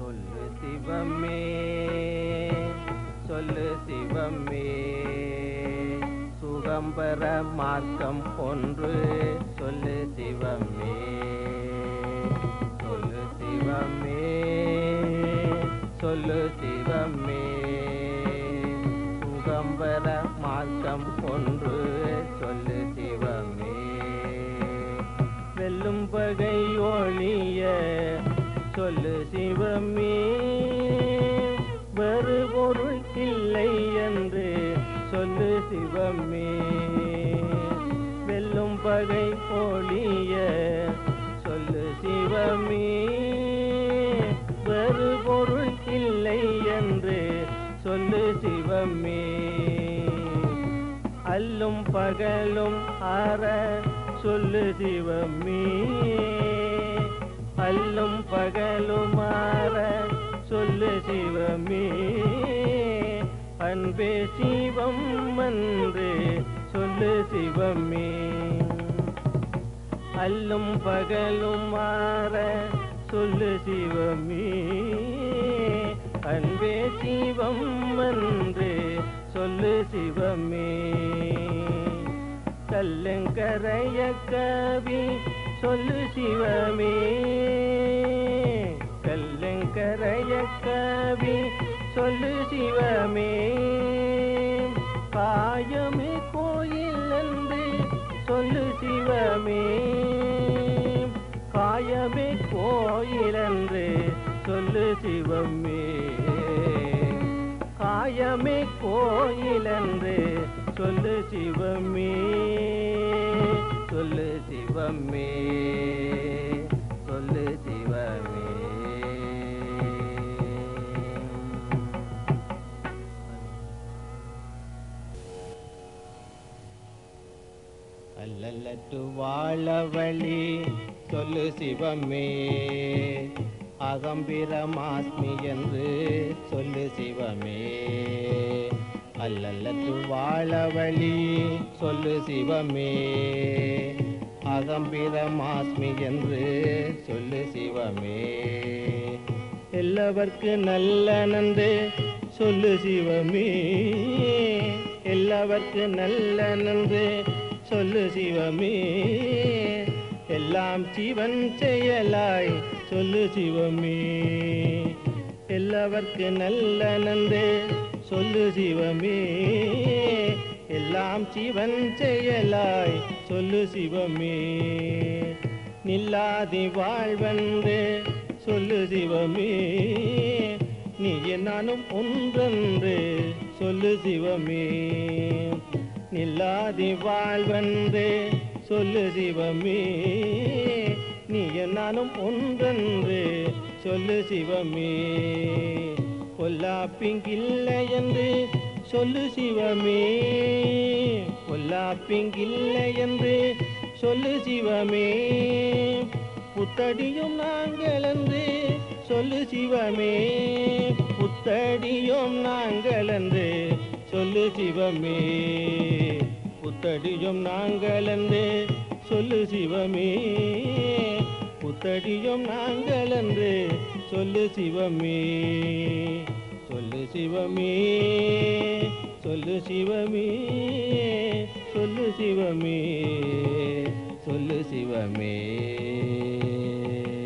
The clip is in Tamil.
சொல்லு சிவமே சொல்லு சிவமே சுகம்பர மார்க்கம் ஒன்று சொல்லு சிவமே சொல்லு சிவமே சொல்லு சிவமே சுகம்பர மார்க்கம் ஒன்று சொல்லு சிவமே வெல்லும் பகை ஒளிய சொல்லு சிவமே வேறு பொருள் இல்லை என்று சொல்லு சிவமே வெல்லும் பகை ஒளிய சொல்லு சிவமே வேறு பொருள் இல்லை என்று சொல்லு சிவமே அல்லும் பகலும் அற சொல்லு சிவமே அல்லும் பகலும் அற சொல்லு சிவமே அன்பே சிவம் என்று சொல்லு சிவமே அல்லும் பகலும் மாற சொல்லு சிவமே அன்பே சிவம் என்று சொல்லு சிவமே கல்லங்கரைய கவி சொல்லு சிவமே கல்லங்கரைய கவி சொல்லு சிவமே காயமே கோயில் என்று சொல்லு சிவமே காயமே கோயில் என்று சொல்லு சிவமே காயமே கோயில் என்று சொல்லு சிவமே சொல்லு சிவமே சொல்லு சிவமே அல்லல்லட்டு வாழ வழி சொல்லு சிவமே அகம்பிரமாஸ்மி என்று சொல்லு சிவமே அல்லல்லட்டு வாழ வழி சொல்லு சிவமே அகம்பிரமாஸ்மி என்று சொல்லு சிவமே எல்லாவர்க்கு நல்ல நன்று சொல்லு சிவமே எல்லாவர்க்கு நல்ல நன்று சொல்லு சிவமே எல்லாம் சிவன் செயலாய் சொல்லு சிவமே எல்லாவர்க்கு நல்ல நன்று சொல்லு சிவமே எல்லாம் சிவன் செயலாய் சொல்லு சிவமே நில்லாதி வாழ்வென்று சொல்லு சிவமே நீ நானும் ஒன்றென்று சொல்லு சிவமே நில்லாதி வாழ்வென்று சொல்லு சிவமே நீ நானும் ஒன்றென்று சொல்லு சிவமே பொல்லாப்பிங்கில்லை என்று சொல்லு சிவமே பொல்லாப்பிங்கில்லை என்று சொல்லு சிவமே புத்தடியும் நாங்கள் என்று சொல்லு சிவமே புத்தடியும் நாங்கள் என்று சொல்லு சிவமே புத்தடியும் நாங்கள் என்று சொல்லு சிவமே புத்தடியும் நாங்கள் என்று சொல்லு சிவமே சொல்லு சிவமே சொல்லு சிவமே சொல்லு சிவமே சொல்லு சிவமே